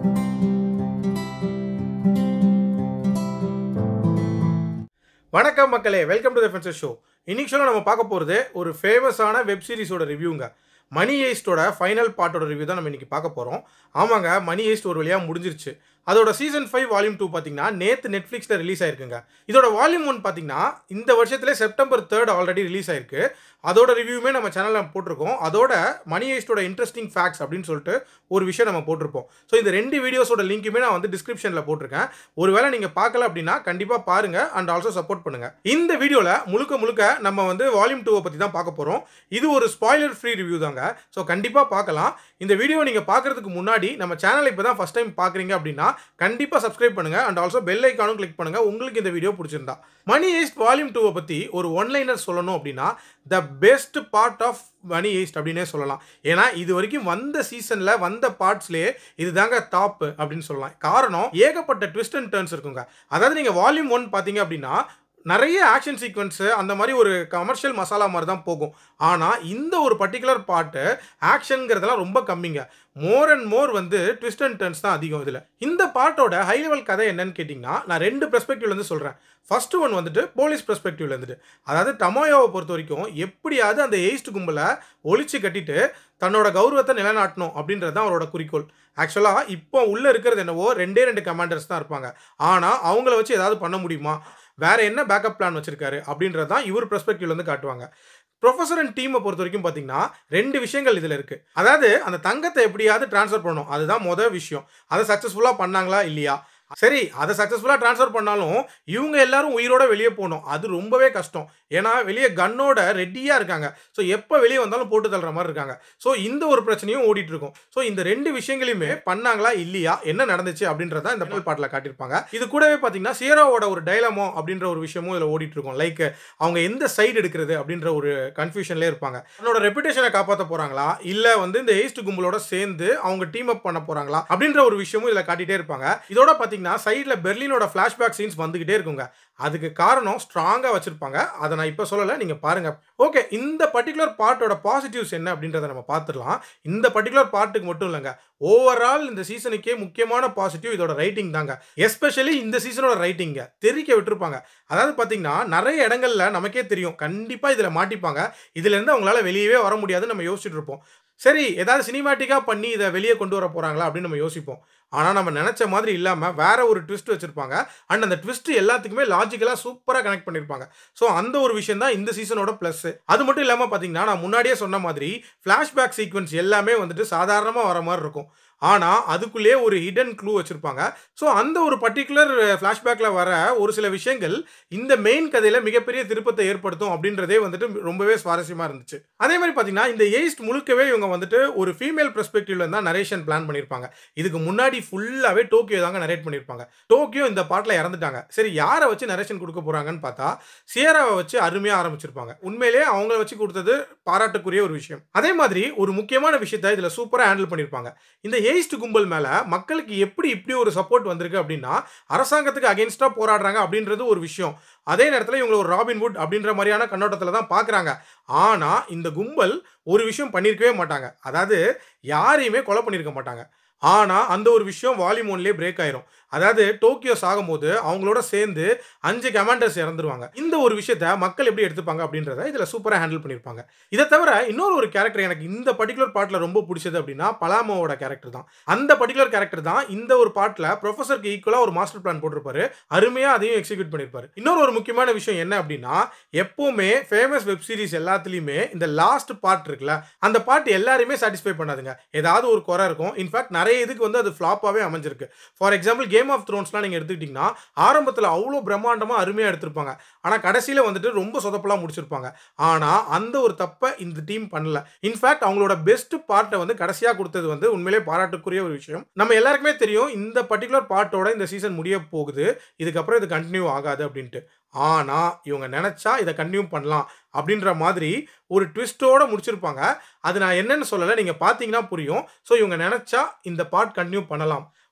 வணக்கம் மக்களே welcome to the fencer show இன்னைக்கு ஷோவில் நம்ம பார்க்க போகிறது ஒரு ஃபேமஸான வெப் சீரிஸோட ரிவ்யூங்க மணி ஏஸ்டோட ஃபைனல் பார்ட்டோட ரிவ்யூ தான் நம்ம இன்னைக்கு பார்க்க போகிறோம் ஆமாங்க மணி ஏஸ்ட் ஒரு வழியாக முடிஞ்சிருச்சு அதோட சீசன் ஃபைவ் வால்யூம் டூ பார்த்தீங்கன்னா நேற்று நெட்ஃப்ளிக்ஸில் ரிலீஸ் ஆயிருக்குங்க இதோட வால்யூம் ஒன் பார்த்தீங்கன்னா இந்த வருஷத்துல செப்டம்பர் தேர்ட் ஆல்ரெடி ரிலீஸ் ஆயிருக்கு அதோட ரிவ்யூமே நம்ம சேனலில் போட்டிருக்கோம் அதோட மணி ஏஸ்டோட இன்ட்ரெஸ்டிங் ஃபேக்ட்ஸ் அப்படின்னு சொல்லிட்டு ஒரு விஷயம் நம்ம போட்டிருப்போம் ஸோ இந்த ரெண்டு வீடியோஸோட லிங்க்குமே நான் வந்து டிஸ்கிரிப்ஷனில் போட்டிருக்கேன் ஒருவேளை நீங்கள் பார்க்கல அப்படின்னா கண்டிப்பாக பாருங்க அண்ட் ஆல்சோ சப்போர்ட் பண்ணுங்க இந்த வீடியோவில் முழுக்க முழுக்க நம்ம வந்து வால்யூம் டூவை பற்றி தான் பார்க்க போகிறோம் இது ஒரு ஸ்பாய்லர் ஃப்ரீ ரிவ்யூ தாங்க ஸோ கண்டிப்பாக பார்க்கலாம் இந்த வீடியோ நீங்கள் பார்க்கறதுக்கு முன்னாடி நம்ம சேனலை இப்போ தான் ஃபஸ்ட் டைம் பார்க்குறீங்க அப்படின்னா கண்டிப்பாக சப்ஸ்கிரைப் பண்ணுங்க அண்ட் ஆல்சோ பெல் ஐக்கானும் கிளிக் பண்ணுங்க உங்களுக்கு இந்த வீடியோ பிடிச்சிருந்தா மணி ஏஸ்ட் வால்யூம் டூவை பற்றி ஒரு ஒன்லைனர் சொல்லணும் அப்படின்னா the best part of Money Heist அப்படின்னே சொல்லலாம் ஏன்னா இது வரைக்கும் வந்த சீசனில் வந்த பார்ட்ஸ்லேயே இதுதாங்க டாப் அப்படின்னு சொல்லலாம் காரணம் ஏகப்பட்ட ட்விஸ்ட் அண்ட் டர்ன்ஸ் இருக்குங்க அதாவது நீங்கள் வால்யூம் ஒன் பார்த்தீங்க அப்படின்னா நிறைய ஆக்ஷன் சீக்வன்ஸு அந்த மாதிரி ஒரு கமர்ஷியல் மசாலா மாதிரி தான் போகும் ஆனால் இந்த ஒரு பர்டிகுலர் பாட்டு ஆக்ஷனுங்கிறதெல்லாம் ரொம்ப கம்மிங்க மோர் அண்ட் மோர் வந்து ட்விஸ்ட் அண்ட் டர்ன்ஸ் தான் அதிகம் இதில் இந்த பாட்டோட ஹை லெவல் கதை என்னன்னு கேட்டிங்கன்னா நான் ரெண்டு பெர்ஸ்பெக்டிவ்லேருந்து சொல்கிறேன் ஃபர்ஸ்ட் ஒன் வந்துட்டு போலீஸ் பெர்ஸ்பெக்டிவ்ல இருந்துட்டு அதாவது டமோயோவை பொறுத்த வரைக்கும் எப்படியாவது அந்த எயிஸ்ட் கும்பலை ஒழிச்சு கட்டிட்டு தன்னோட கௌரவத்தை நிலைநாட்டணும் அப்படின்றது தான் அவரோட குறிக்கோள் ஆக்சுவலாக இப்போ உள்ளே இருக்கிறது என்னவோ ரெண்டே ரெண்டு கமாண்டர்ஸ் தான் இருப்பாங்க ஆனால் அவங்கள வச்சு ஏதாவது பண்ண முடியுமா வேற என்ன பேக்கப் பிளான் வச்சிருக்காரு அப்படின்றது தான் இவர் பெர்ஸ்பெக்டிவ்ல இருந்து காட்டுவாங்க ப்ரொஃபஸர் அண்ட் டீமை பொறுத்த வரைக்கும் பார்த்தீங்கன்னா ரெண்டு விஷயங்கள் இதில் இருக்குது அதாவது அந்த தங்கத்தை எப்படியாவது ட்ரான்ஸ்ஃபர் பண்ணணும் அதுதான் மொதல் விஷயம் அதை சக்ஸஸ்ஃபுல்லாக பண்ணாங்களா இல்லையா சரி அதை சக்ஸஸ்ஃபுல்லாக ட்ரான்ஸ்ஃபர் பண்ணாலும் இவங்க எல்லாரும் உயிரோட வெளியே போகணும் அது ரொம்பவே கஷ்டம் ஏன்னா வெளியே கன்னோட ரெடியாக இருக்காங்க ஸோ எப்போ வெளியே வந்தாலும் போட்டு தள்ளுற மாதிரி இருக்காங்க ஸோ இந்த ஒரு பிரச்சனையும் ஓடிட்டு இருக்கும் ஸோ இந்த ரெண்டு விஷயங்களையுமே பண்ணாங்களா இல்லையா என்ன நடந்துச்சு அப்படின்றத இந்த புல் பாட்டில் காட்டியிருப்பாங்க இது கூடவே பார்த்தீங்கன்னா சீரோவோட ஒரு டைலமோ அப்படின்ற ஒரு விஷயமும் இதில் ஓடிட்டு இருக்கும் லைக் அவங்க எந்த சைடு எடுக்கிறது அப்படின்ற ஒரு கன்ஃபியூஷன்லேயே இருப்பாங்க தன்னோட ரெப்புடேஷனை காப்பாற்ற போகிறாங்களா இல்லை வந்து இந்த ஏஸ்ட் கும்பலோட சேர்ந்து அவங்க டீம் அப் பண்ண போகிறாங்களா அப்படின்ற ஒரு விஷயமும் இதில் காட்டிகிட்டே இருப்பாங்க இதோட பார்த்தீங்கன்னா சைடில் பெர்லினோட ஃப்ளாஷ்பேக் சீன்ஸ் வந்துக்கிட்டே இருக்குங்க அதுக்கு காரணம் ஸ்ட்ராங்காக வச்சுருப்பாங்க அதை நான் இப்போ சொல்லலை நீங்கள் பாருங்கள் ஓகே இந்த பர்டிகுலர் பார்ட்டோட பாசிட்டிவ்ஸ் என்ன அப்படின்றத நம்ம பார்த்துடலாம் இந்த பர்டிகுலர் பார்ட்டுக்கு மட்டும் இல்லைங்க ஓவரால் இந்த சீசனுக்கே முக்கியமான பாசிட்டிவ் இதோட ரைட்டிங் தாங்க எஸ்பெஷலி இந்த சீசனோட ரைட்டிங்க தெரிக்க விட்டுருப்பாங்க அதாவது பார்த்தீங்கன்னா நிறைய இடங்கள்ல நமக்கே தெரியும் கண்டிப்பாக இதில் மாட்டிப்பாங்க இதுலேருந்து அவங்களால வெளியவே வர முடியாதுன்னு நம்ம யோசிச்சுட்டு இருப்போம் சரி ஏதாவது சினிமாட்டிக்காக பண்ணி இதை வெளியே கொண்டு வர போகிறாங்களா அப்படின்னு நம்ம யோசிப்போம் ஆனால் நம்ம நினச்ச மாதிரி இல்லாமல் வேற ஒரு ட்விஸ்ட் வச்சுருப்பாங்க அண்ட் அந்த ட்விஸ்ட் எல்லாத்துக்குமே லாஜிக்கலாக சூப்பராக கனெக்ட் பண்ணியிருப்பாங்க ஸோ அந்த ஒரு விஷயம் தான் இந்த சீசனோட ப்ளஸ் அது மட்டும் இல்லாமல் பார்த்தீங்கன்னா நான் முன்னாடியே சொன்ன மாதிரி ஃப்ளாஷ்பேக் சீக்வன்ஸ் எல்லாமே வந்துட்டு சாதாரணமாக வர மாதிரி இருக்கும் ஆனால் அதுக்குள்ளேயே ஒரு ஹிடன் க்ளூ வச்சுருப்பாங்க ஸோ அந்த ஒரு பர்டிகுலர் ஃப்ளாஷ்பேக்கில் வர ஒரு சில விஷயங்கள் இந்த மெயின் கதையில் மிகப்பெரிய திருப்பத்தை ஏற்படுத்தும் அப்படின்றதே வந்துட்டு ரொம்பவே சுவாரஸ்யமாக இருந்துச்சு அதே மாதிரி பார்த்தீங்கன்னா இந்த ஏஸ்ட் முழுக்கவே இவங்க வந்துட்டு ஒரு ஃபீமேல் பெர்ஸ்பெக்டிவ்ல தான் நரேஷன் பிளான் பண்ணியிருப்பாங்க இதுக்கு முன்னாடி ஃபுல்லாகவே டோக்கியோ தாங்க நரேட் பண்ணியிருப்பாங்க டோக்கியோ இந்த பாட்டில் இறந்துட்டாங்க சரி யாரை வச்சு நரேஷன் கொடுக்க போகிறாங்கன்னு பார்த்தா சியராவை வச்சு அருமையாக ஆரம்பிச்சிருப்பாங்க உண்மையிலேயே அவங்கள வச்சு கொடுத்தது பாராட்டுக்குரிய ஒரு விஷயம் அதே மாதிரி ஒரு முக்கியமான விஷயத்தை இதில் சூப்பராக ஹேண்டில் பண்ணியிருப்பாங்க இந்த ஏஸ்ட் கும்பல் மேலே மக்களுக்கு எப்படி இப்படி ஒரு சப்போர்ட் வந்திருக்கு அப்படின்னா அரசாங்கத்துக்கு அகேன்ஸ்டாக போராடுறாங்க அப்படின்றது ஒரு விஷயம் அதே நேரத்தில் இவங்களை ஒரு ராபின்வுட் அப்படின்ற மாதிரியான கண்ணோட்டத்தில் தான் பார்க்குறாங்க ஆனால் இந்த கும்பல் ஒரு விஷயம் பண்ணியிருக்கவே மாட்டாங்க அதாவது யாரையுமே கொலை பண்ணியிருக்க மாட்டாங்க ஆனால் அந்த ஒரு விஷயம் வால்யூம் ஒன்லேயே பிரேக் ஆயிரும் அதாவது டோக்கியோ சாகும்போது அவங்களோட சேர்ந்து அஞ்சு கமாண்டர்ஸ் இறந்துருவாங்க இந்த ஒரு விஷயத்த மக்கள் எப்படி எடுத்துப்பாங்க அப்படின்றத இதில் சூப்பராக ஹேண்டில் பண்ணியிருப்பாங்க இதை தவிர இன்னொரு ஒரு கேரக்டர் எனக்கு இந்த பர்டிகுலர் பாட்டில் ரொம்ப பிடிச்சது அப்படின்னா பலாமோவோட கேரக்டர் தான் அந்த பர்டிகுலர் கேரக்டர் தான் இந்த ஒரு பாட்டில் ப்ரொஃபஸருக்கு ஈக்குவலாக ஒரு மாஸ்டர் பிளான் போட்டிருப்பாரு அருமையாக அதையும் எக்ஸிக்யூட் பண்ணியிருப்பாரு இன்னொரு ஒரு முக்கியமான விஷயம் என்ன அப்படின்னா எப்போவுமே ஃபேமஸ் வெப் சீரிஸ் எல்லாத்துலேயுமே இந்த லாஸ்ட் பார்ட் இருக்குல்ல அந்த பார்ட் எல்லாருமே சாட்டிஸ்ஃபை பண்ணாதுங்க ஏதாவது ஒரு குறை இருக்கும் இன்ஃபேக்ட் நிறைய இதுக்கு வந்து அது ஃப்ளாப்பாகவே அமைஞ்சிருக்கு ஃபார் எக்ஸாம்பிள் கேம் ஆஃப் த்ரோன்ஸ்லாம் நீங்கள் எடுத்துக்கிட்டிங்கன்னா ஆரம்பத்தில் அவ்வளோ பிரம்மாண்டமாக அருமையாக எடுத்திருப்பாங்க ஆனால் கடைசியில் வந்துட்டு ரொம்ப சொதப்பலாம் முடிச்சிருப்பாங்க ஆனால் அந்த ஒரு தப்பை இந்த டீம் பண்ணல இன்ஃபேக்ட் அவங்களோட பெஸ்ட் பார்ட்டை வந்து கடைசியாக கொடுத்தது வந்து உண்மையிலே பாராட்டுக்குரிய ஒரு விஷயம் நம்ம எல்லாருக்குமே தெரியும் இந்த பர்டிகுலர் பார்ட்டோட இந்த சீசன் முடிய போகுது இதுக்கப்புறம் இது கண்டினியூ ஆகாது அப்படின்ட்டு ஆனால் இவங்க நினச்சா இதை கண்டினியூ பண்ணலாம் அப்படின்ற மாதிரி ஒரு ட்விஸ்ட்டோட முடிச்சிருப்பாங்க அது நான் என்னன்னு சொல்லலை நீங்கள் பார்த்தீங்கன்னா புரியும் ஸோ இவங்க நினச்சா இந்த பார்ட் கண்டினியூ பண்ணலாம்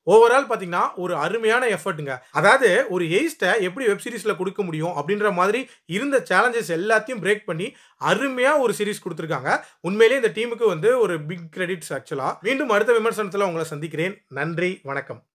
ஓவரால் பார்த்தீங்கன்னா ஒரு அருமையான எஃபர்ட்டுங்க அதாவது ஒரு எய்ஸ்ட்டை எப்படி வெப் சீரிஸில் கொடுக்க முடியும் அப்படின்ற மாதிரி இருந்த சேலஞ்சஸ் எல்லாத்தையும் பிரேக் பண்ணி அருமையாக ஒரு சீரிஸ் கொடுத்துருக்காங்க உண்மையிலேயே இந்த டீமுக்கு வந்து ஒரு பிக் கிரெடிட்ஸ் ஆக்சுவலாக மீண்டும் அடுத்த விமர்சனத்தில் உங்களை சந்திக்கிறேன் நன்றி வணக்கம்